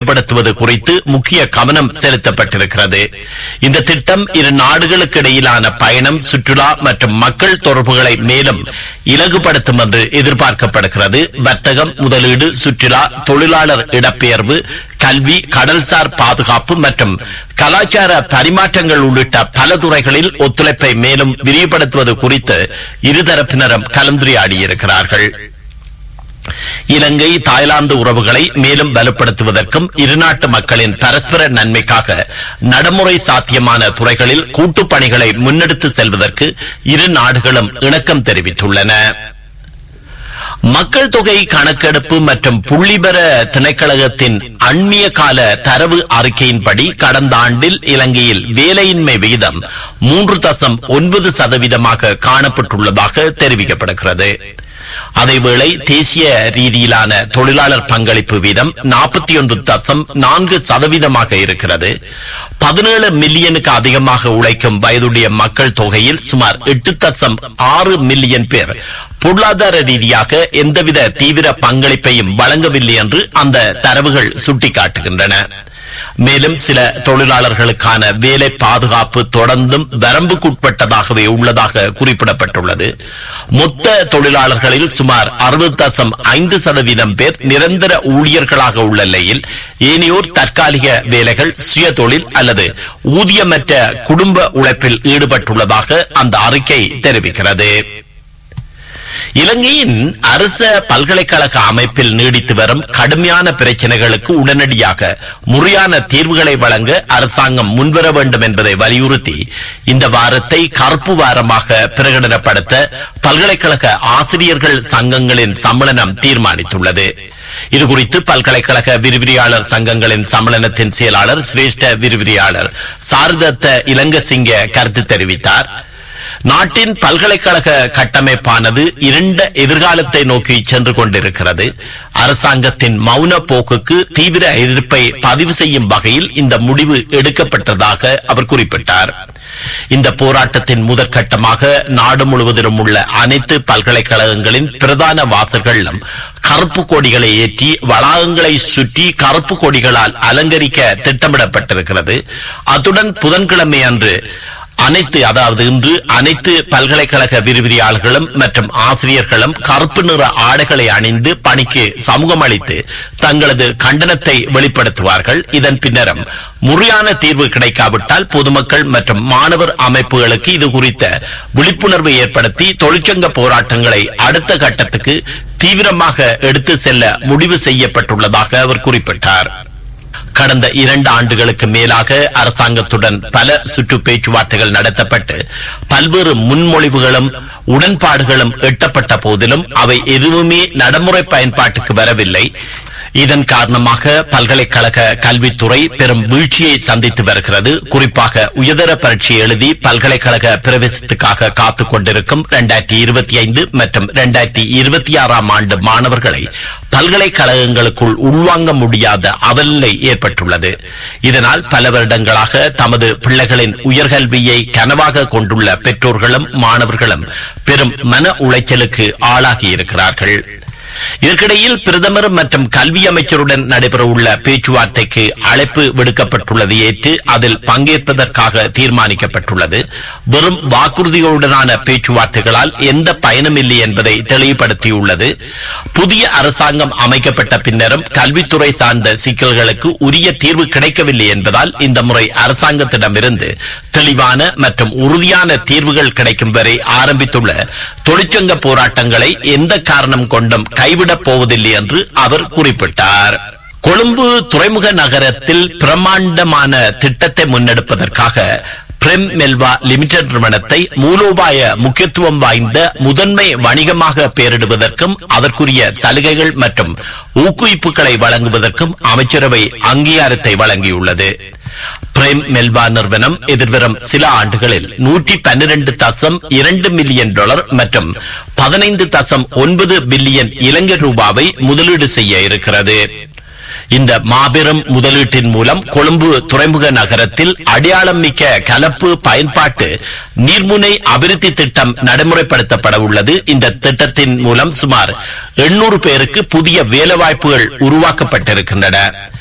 விரைவுபடுத்துவது குறித்து முக்கிய கவனம் செலுத்தப்பட்டிருக்கிறது இந்த திட்டம் இரு நாடுகளுக்கு இடையிலான பயணம் சுற்றுலா மற்றும் மக்கள் தொடர்புகளை மேலும் இலகுபடுத்தும் என்று எதிர்பார்க்கப்படுகிறது வர்த்தகம் முதலீடு சுற்றுலா தொழிலாளர் இடப்பெயர்வு கல்வி கடல்சார் பாதுகாப்பு மற்றும் கலாச்சார பரிமாற்றங்கள் உள்ளிட்ட பல துறைகளில் ஒத்துழைப்பை மேலும் விரிவுபடுத்துவது குறித்து இருதரப்பினரும் கலந்துரையாடியிருக்கிறார்கள் இலங்கை தாய்லாந்து உறவுகளை மேலும் வலுப்படுத்துவதற்கும் இருநாட்டு மக்களின் பரஸ்பர நன்மைக்காக நடைமுறை சாத்தியமான துறைகளில் கூட்டுப் பணிகளை முன்னெடுத்து செல்வதற்கு இரு நாடுகளும் இணக்கம் தெரிவித்துள்ளன மக்கள் தொகை கணக்கெடுப்பு மற்றும் புள்ளிபர திணைக்களகத்தின் அண்மிய கால தரவு அறிக்கையின்படி கடந்த ஆண்டில் இலங்கையில் வேலையின்மை விகிதம் மூன்று தசம் ஒன்பது சதவீதமாக காணப்பட்டுள்ளதாக தெரிவிக்கப்படுகிறது அதேவேளை தேசிய ரீதியிலான தொழிலாளர் பங்களிப்பு வீதம் நாற்பத்தி ஒன்று தசம் நான்கு சதவீதமாக இருக்கிறது பதினேழு மில்லியனுக்கு அதிகமாக உழைக்கும் வயதுடைய மக்கள் தொகையில் சுமார் எட்டு தசம் ஆறு மில்லியன் பேர் பொருளாதார ரீதியாக எந்தவித தீவிர பங்களிப்பையும் வழங்கவில்லை என்று அந்த தரவுகள் சுட்டிக்காட்டுகின்றன மேலும் சில தொழிலாளர்களுக்கான வேலை பாதுகாப்பு தொடர்ந்தும் வரம்புக்குட்பட்டதாகவே உள்ளதாக குறிப்பிடப்பட்டுள்ளது மொத்த தொழிலாளர்களில் சுமார் அறுபது தசம் ஐந்து சதவீதம் பேர் நிரந்தர ஊழியர்களாக உள்ள நிலையில் ஏனையோர் தற்காலிக வேலைகள் சுய தொழில் அல்லது ஊதியமற்ற குடும்ப உழைப்பில் ஈடுபட்டுள்ளதாக அந்த அறிக்கை தெரிவிக்கிறது இலங்கையின் அரச பல்கலைக்கழக அமைப்பில் நீடித்து வரும் கடுமையான பிரச்சனைகளுக்கு உடனடியாக முறையான தீர்வுகளை வழங்க அரசாங்கம் முன்வர வேண்டும் என்பதை வலியுறுத்தி இந்த வாரத்தை கருப்பு வாரமாக பிரகடனப்படுத்த பல்கலைக்கழக ஆசிரியர்கள் சங்கங்களின் சம்மேளனம் தீர்மானித்துள்ளது இதுகுறித்து பல்கலைக்கழக விரிவிரியாளர் சங்கங்களின் சம்மேளனத்தின் செயலாளர் சிரேஷ்ட விரிவிரியாளர் சாரதத்த இலங்கசிங்க கருத்து தெரிவித்தார் நாட்டின் பல்கலைக்கழக கட்டமைப்பானது இருண்ட எதிர்காலத்தை நோக்கி சென்று கொண்டிருக்கிறது அரசாங்கத்தின் மௌன போக்குக்கு தீவிர எதிர்ப்பை பதிவு செய்யும் வகையில் இந்த முடிவு எடுக்கப்பட்டதாக அவர் குறிப்பிட்டார் இந்த போராட்டத்தின் முதற்கட்டமாக நாடு முழுவதிலும் உள்ள அனைத்து பல்கலைக்கழகங்களின் பிரதான வாசல்களிலும் கருப்பு கொடிகளை ஏற்றி வளாகங்களை சுற்றி கருப்பு கொடிகளால் அலங்கரிக்க திட்டமிடப்பட்டிருக்கிறது அத்துடன் புதன்கிழமை அன்று அனைத்து அதாவது இன்று அனைத்து பல்கலைக்கழக விரிவிரியாளர்களும் மற்றும் ஆசிரியர்களும் கருப்பு நிற ஆடைகளை அணிந்து பணிக்கு சமூகம் அளித்து தங்களது கண்டனத்தை வெளிப்படுத்துவார்கள் இதன் பின்னரும் முறையான தீர்வு கிடைக்காவிட்டால் பொதுமக்கள் மற்றும் மாணவர் அமைப்புகளுக்கு இது குறித்த விழிப்புணர்வை ஏற்படுத்தி தொழிற்சங்க போராட்டங்களை அடுத்த கட்டத்துக்கு தீவிரமாக எடுத்து செல்ல முடிவு செய்யப்பட்டுள்ளதாக அவர் குறிப்பிட்டார் கடந்த இரண்டு ஆண்டுகளுக்கு மேலாக அரசாங்கத்துடன் பல சுற்று பேச்சுவார்த்தைகள் நடத்தப்பட்டு பல்வேறு முன்மொழிவுகளும் உடன்பாடுகளும் எட்டப்பட்ட போதிலும் அவை எதுவுமே நடைமுறை பயன்பாட்டுக்கு வரவில்லை இதன் காரணமாக பல்கலைக்கழக கல்வித்துறை பெரும் வீழ்ச்சியை சந்தித்து வருகிறது குறிப்பாக உயர்தர பரீட்சை எழுதி பல்கலைக்கழக பிரவேசத்துக்காக காத்துக் கொண்டிருக்கும் இரண்டாயிரத்தி இருபத்தி ஐந்து மற்றும் இரண்டாயிரத்தி இருபத்தி ஆறாம் ஆண்டு மாணவர்களை பல்கலைக்கழகங்களுக்குள் உள்வாங்க முடியாத அவல்நிலை ஏற்பட்டுள்ளது இதனால் பல வருடங்களாக தமது பிள்ளைகளின் உயர்கல்வியை கனவாக கொண்டுள்ள பெற்றோர்களும் மாணவர்களும் பெரும் மன உளைச்சலுக்கு ஆளாகியிருக்கிறார்கள் இதற்கிடையில் பிரதமர் மற்றும் கல்வி அமைச்சருடன் நடைபெறவுள்ள பேச்சுவார்த்தைக்கு அழைப்பு விடுக்கப்பட்டுள்ளது ஏற்று அதில் பங்கேற்பதற்காக தீர்மானிக்கப்பட்டுள்ளது வெறும் வாக்குறுதிகளுடனான பேச்சுவார்த்தைகளால் எந்த பயனும் இல்லை என்பதை தெளிவுபடுத்தியுள்ளது புதிய அரசாங்கம் அமைக்கப்பட்ட பின்னரும் கல்வித்துறை சார்ந்த சிக்கல்களுக்கு உரிய தீர்வு கிடைக்கவில்லை என்பதால் இந்த முறை அரசாங்கத்திடமிருந்து தெளிவான மற்றும் உறுதியான தீர்வுகள் கிடைக்கும் வரை ஆரம்பித்துள்ள தொழிற்சங்க போராட்டங்களை எந்த காரணம் கொண்டும் கைவிடப் போவதில்லை என்று அவர் குறிப்பிட்டார் கொழும்பு துறைமுக நகரத்தில் பிரமாண்டமான திட்டத்தை முன்னெடுப்பதற்காக பிரெம் மெல்வா லிமிடெட் நிறுவனத்தை மூலோபாய முக்கியத்துவம் வாய்ந்த முதன்மை வணிகமாக பெயரிடுவதற்கும் அதற்குரிய சலுகைகள் மற்றும் ஊக்குவிப்புகளை வழங்குவதற்கும் அமைச்சரவை அங்கீகாரத்தை வழங்கியுள்ளது பிரைம் மெல்வா நிறுவனம் எதிர்வரும் சில ஆண்டுகளில் நூற்றி பன்னிரண்டு தசம் இரண்டு மில்லியன் டாலர் மற்றும் பதினைந்து தசம் ஒன்பது பில்லியன் இலங்கை ரூபாவை முதலீடு செய்ய இருக்கிறது இந்த மாபெரும் முதலீட்டின் மூலம் கொழும்பு துறைமுக நகரத்தில் அடையாளம் மிக்க கலப்பு பயன்பாட்டு நீர்முனை அபிவிருத்தி திட்டம் நடைமுறைப்படுத்தப்பட உள்ளது இந்த திட்டத்தின் மூலம் சுமார் எண்ணூறு பேருக்கு புதிய வேலைவாய்ப்புகள் உருவாக்கப்பட்டிருக்கின்றன